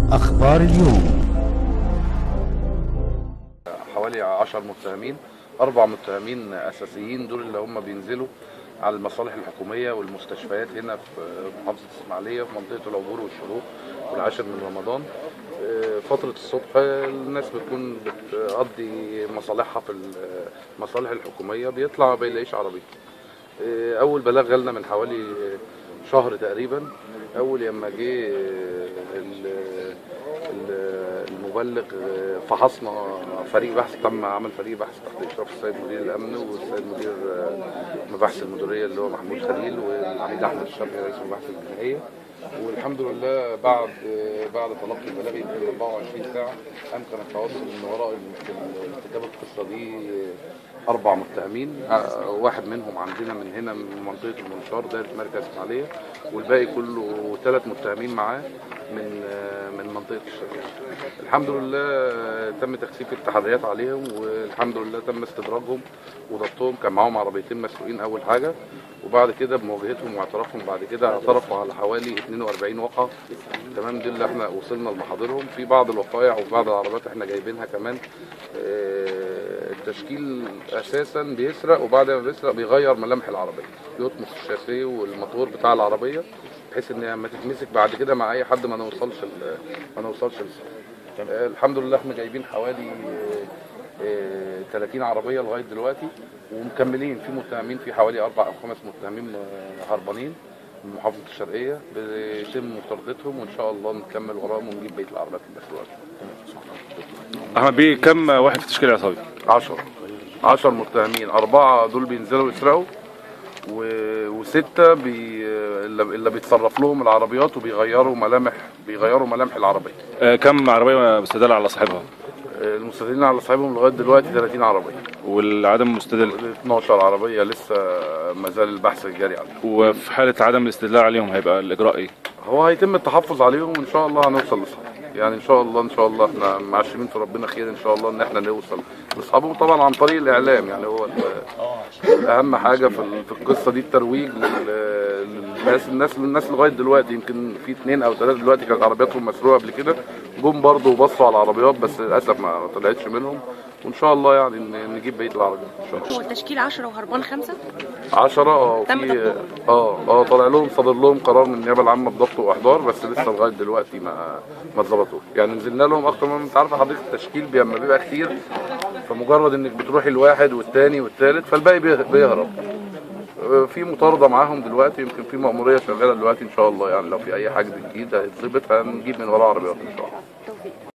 أخبار اليوم حوالي 10 متهمين اربع متهمين اساسيين دول اللي هم بينزلوا على المصالح الحكوميه والمستشفيات هنا في محافظه الاسماعيليه في منطقه العبور والشروق والعاشر من رمضان آه، فتره الصبح الناس بتكون بتقضي مصالحها في المصالح الحكوميه بيطلع ما بيلاقيش عربيه آه، اول بلاغ جالنا من حوالي شهر تقريبا اول لما جه ال- ال- المبلغ آه، فحصنا فريق بحث تم عمل فريق بحث تحت اشراف السيد مدير الامن والسيد مدير آه، مباحث المديريه اللي هو محمود خليل والعميد احمد الشافعي رئيس المباحث الجنائيه والحمد لله بعد آه، بعد تلقي البلاغ يمكن 24 ساعه امكن التواصل من وراء ارتكاب القصه دي آه، اربع متهمين آه، واحد منهم عندنا من هنا من منطقه المنشار دايره مركز اسماعيليه والباقي كله ثلاث متهمين معاه من آه، من منطقه الشرقيه الحمد لله آه، تم تكثيف التحريات عليهم والحمد لله تم استدراجهم وضبطهم كان معاهم عربيتين مسروقين اول حاجه وبعد كده بمواجهتهم واعترافهم بعد كده اعترفوا على حوالي 42 وقعه تمام دي اللي احنا وصلنا لمحاضرهم في بعض الوقائع وفي بعض العربيات احنا جايبينها كمان آه، التشكيل اساسا بيسرق وبعد ما بيسرق بيغير ملامح العربيه يطمس الشاسيه والموتور بتاع العربيه بحيث ان لما تتمسك بعد كده مع اي حد ما نوصلش ال- ما نوصلش للسرقة. آه، الحمد لله احنا جايبين حوالي آه، آه، 30 عربيه لغايه دلوقتي ومكملين في متهمين في حوالي اربع او خمس متهمين آه، هربانين من محافظه الشرقيه بيتم مطاردتهم وان شاء الله نكمل وراهم ونجيب بقيه العربيات المسروقه احمد بيه كم واحد في تشكيل العصابي 10 10 متهمين أربعة دول بينزلوا يسرقوا و... وستة بي... اللي اللي بيتصرف لهم العربيات وبيغيروا ملامح بيغيروا ملامح العربية آه، كم عربيه مستدله على صاحبها المستدلين على صاحبهم لغاية دلوقتي 30 عربية والعدم مستدل 12 عربية لسه ما زال البحث جاري عليهم وفي حاله عدم الاستدلال عليهم هيبقى الاجراء ايه هو هيتم التحفظ عليهم وان شاء الله هنوصل لاصحابهم يعني ان شاء الله ان شاء الله احنا معشمين في ربنا خير ان شاء الله ان احنا نوصل لاصحابهم طبعا عن طريق الاعلام يعني هو ال- اهم حاجه في ال- في القصه دي الترويج لل- للناس الناس الناس لغايه دلوقتي يمكن في اثنين او ثلاثه دلوقتي كانت عربياتهم مسروقه قبل كده جم برضه وبصوا على العربيات بس للاسف ما طلعتش منهم وان شاء الله يعني ن- نجيب بقيه العربيات ان شاء الله هو التشكيل 10 وهربان خمسة 10 اه تم في ضبطهم. اه اه طالع لهم صدر لهم قرار من النيابه العامه بضبط واحضار بس لسه لغايه دلوقتي ما ما اتظبطوش يعني نزلنا لهم اكتر من انت عارفه حضرتك التشكيل بي- لما بيبقى كتير فمجرد انك بتروحي الواحد والثاني والثالث فالباقي بيه- بيهرب آه، في مطارده معاهم دلوقتي يمكن في مأموريه شغاله دلوقتي ان شاء الله يعني لو في اي حاجه جديده هيتظبط هنجيب من وراها عربيات ان شاء الله توفيق